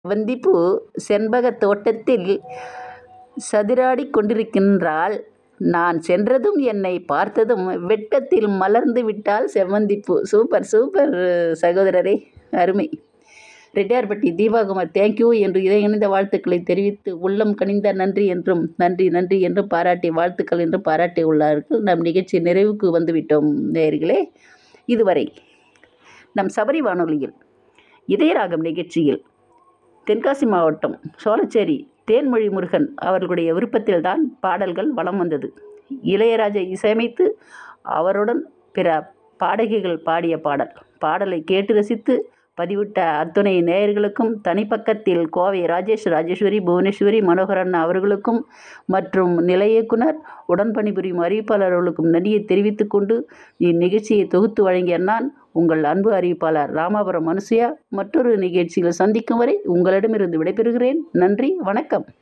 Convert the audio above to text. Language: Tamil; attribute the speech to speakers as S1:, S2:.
S1: செவ்வந்திப்பூ செண்பகத் தோட்டத்தில் சதிராடிக் கொண்டிருக்கின்றாள். நான் சென்றதும் என்னைப் பார்த்ததும் வெட்கத்தில் மலர்ந்து விட்டாள் செவ்வந்திப்பூ. சூப்பர் சூப்பர் சகோதரரே அருமை. ரெட்டியார்பட்டி தீபாகுமார் தேங்க்யூ என்று இதயங்கனிந்த வாழ்த்துக்களைத் தெரிவித்து உள்ளம் கனிந்த நன்றி என்றும் நன்றி நன்றி என்றும் பாராட்டி வாழ்த்துக்கள் என்றும் பாராட்டியுள்ளார்கள். நம் நிகழ்ச்சி நிறைவுக்கு வந்துவிட்டோம் நேயர்களே. இதுவரை நம் சபரி வானொலியில் இதயராகம் நிகழ்ச்சியில் தென்காசி மாவட்டம் சோளச்சேரி தேன்மொழி முருகன் அவர்களுடைய விருப்பத்தில்தான் பாடல்கள் வலம் வந்தது. இளையராஜா இசையமைத்து அவருடன் பிற பாடகிகள் பாடிய பாடல். பாடலை கேட்டு ரசித்து பதிவிட்ட அத்துணை நேயர்களுக்கும் தனிப்பக்கத்தில் கோவை ராஜேஷ் ராஜேஸ்வரி புவனேஸ்வரி மனோகரன் அவர்களுக்கும் மற்றும் நிலைய இயக்குனர் உடன் பணிபுரியும் அறிவிப்பாளர்களுக்கும் நன்றியை தெரிவித்துக் கொண்டு இந்நிகழ்ச்சியை தொகுத்து வழங்கிய நான் உங்கள் அன்பு அறிவிப்பாளர் ராமாபுரம் அனுசுயா மற்றொரு நிகழ்ச்சியில் சந்திக்கும் வரை உங்களிடமிருந்து விடைபெறுகிறேன். நன்றி வணக்கம்.